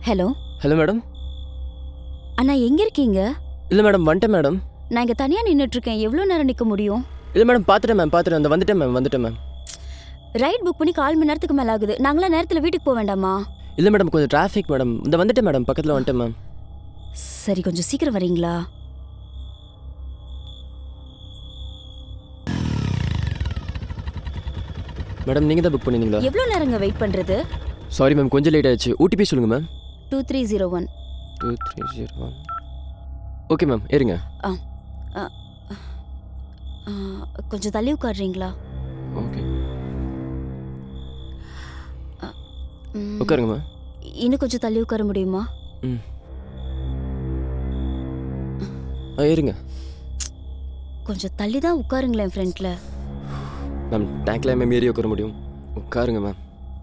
Hello hello madam அண்ணா எங்க இருக்கீங்க இல்லை மேடம் வந்துட்டேன் மேடம் நான் இங்க தனியா நின்னுட்டு இருக்கேன் எவ்வளவு நேரம் நிக்க முடியும் இல்லை மேடம் பார்த்துட்டேன் மேம் பார்த்துட்டேன் அந்த வந்துட்டேன் மேம் வந்துட்டேன் மேம் ரைட் புக் பண்ணி கால் மணி நேரத்துக்கு மேல ஆகுது நாங்களாம் நேரத்துல வீட்டுக்கு போக வேண்டாமா இல்லை மேடம் கொஞ்சம் டிராஃபிக் மேடம் இந்த வந்துட்டேன் மேடம் பக்கத்தில் வந்துட்டேன் மேம் சரி கொஞ்சம் சீக்கிரம் வரீங்களா மேடம் நீங்கள் தான் புக் பண்ணிருந்தீங்களா எவ்வளவு நேரங்க வெயிட் பண்றது சாரி மேம் கொஞ்சம் லேட் ஆயிடுச்சு ஓடிபி சொல்லுங்கள் ma'am two three zero one two three zero one okay ma'am ஏறுங்க கொஞ்சம் தள்ளி உட்காடுறீங்களா ஓகே ம், உட்காருங்க மேம் இன்னும் கொஞ்சம் தள்ளி உட்கார முடியுமா ம் ஆ ஏறுங்க கொஞ்சம் தள்ளி தான் உட்காருங்களேன் ஃப்ரண்ட்ல மேம் டேங்க்ல மேம் ஏறி உட்கார முடியும் உட்காருங்க மேம்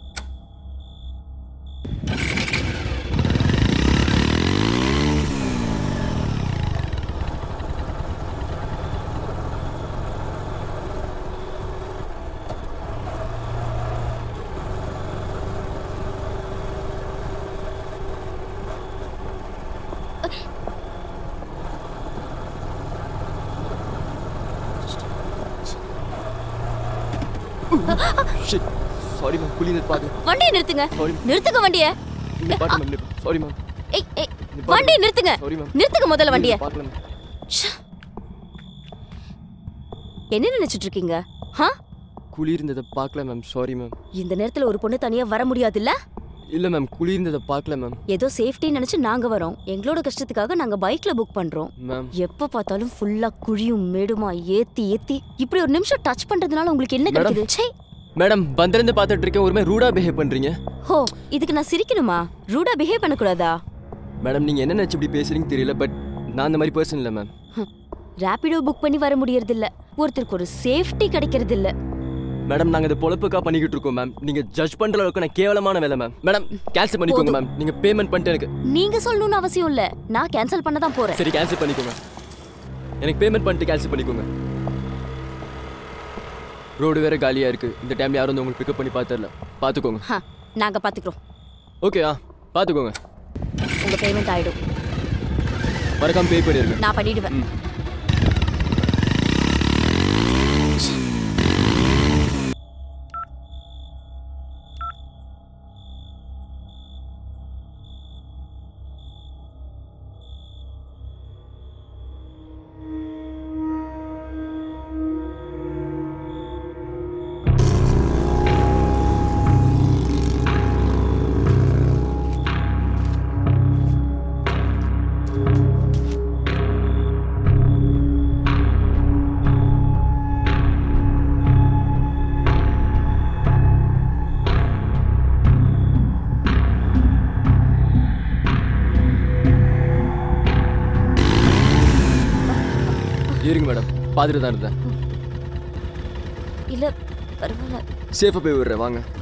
சாரி மேம் புளிந்தது பார்த்து வண்டியை நிறுத்துங்க சாரி நிறுத்துங்க வண்டியை பாட்டு மேம் சாரி மேம் ஏய் ஏய் வண்டியை நிறுத்துங்க சாரி மேம் நிறுத்துங்க முதல்ல வண்டியை பார்க்கல மேம் என்ன நினைச்சிட்டு இருக்கீங்க ஹா குளிர்ந்ததை பார்க்கல மேம் சாரி மேம் இந்த நேரத்துல ஒரு பொண்ணு தனியா வர முடியாதுல்ல இல்லை மேம் குளிர்ந்ததை பார்க்கல மேம் ஏதோ சேஃப்டி நினைச்சு நாங்க வரோம் எங்களோட கஷ்டத்துக்காக நாங்க பைக்ல புக் பண்றோம் மேம் எப்ப பார்த்தாலும் ஃபுல்லா குழியும் மேடுமா ஏத்தி ஏத்தி இப்படி ஒரு நிமிஷம் டச் பண்றதுனால உங்களுக்கு என்ன மேடம். கிடைக்குது ச்சே மேடம் வந்திருந்து பார்த்துட்டு இருக்கேன் ஒரு மாதிரி ரூடாக பிஹேவ் பண்ணுறீங்க ஹோ இதுக்கு நான் சிரிக்கணுமா ரூடா பிஹேவ் பண்ணக்கூடாதா மேடம் நீங்கள் என்ன நினச்சி இப்படி பேசுறீங்க தெரியல பட் நான் அந்த மாதிரி பர்சன் இல்லை மேம் ரேபிடோ புக் பண்ணி வர முடியறது இல்ல ஒருத்தருக்கு ஒரு சேஃப்டி கிடைக்கிறது இல்ல மேடம் நாங்கள் இதை பொழப்புக்காக பண்ணிக்கிட்டு இருக்கோம் மேம் நீங்கள் ஜட்ஜ் பண்ணுற அளவுக்கு நான் கேவலமான வேலை மேம் மேடம் கேன்சல் பண்ணிக்கோங்க மேம் நீங்கள் பேமெண்ட் பண்ணிட்டு எனக்கு நீங்க சொல்லணும்னு அவசியம் இல்ல நான் கேன்சல் பண்ண தான் போறேன் சரி கேன்சல் பண்ணிக்கோங்க எனக்கு பேமெண்ட் பண்ணிட்டு கேன்சல் பண்ணிக்கோங்க ரோடு வேற காலியா இருக்கு இந்த டைம்ல யாரும் வந்து உங்களுக்கு பிக்கப் பண்ணி பார்த்துடல பார்த்துக்கோங்க ஹ, நாங்க பாத்துக்கிறோம் ஓகே ஆ பார்த்துக்கோங்க உங்க பேமெண்ட் ஆயிடும் மறக்காம பே பண்ணிருங்க நான் பண்ணிடுவேன் ம். இருங்க மேடம் பார்த்துட்டு தான் இருந்தேன் இல்ல பரவாயில்ல சேஃபாக போய் விடுறேன் வாங்க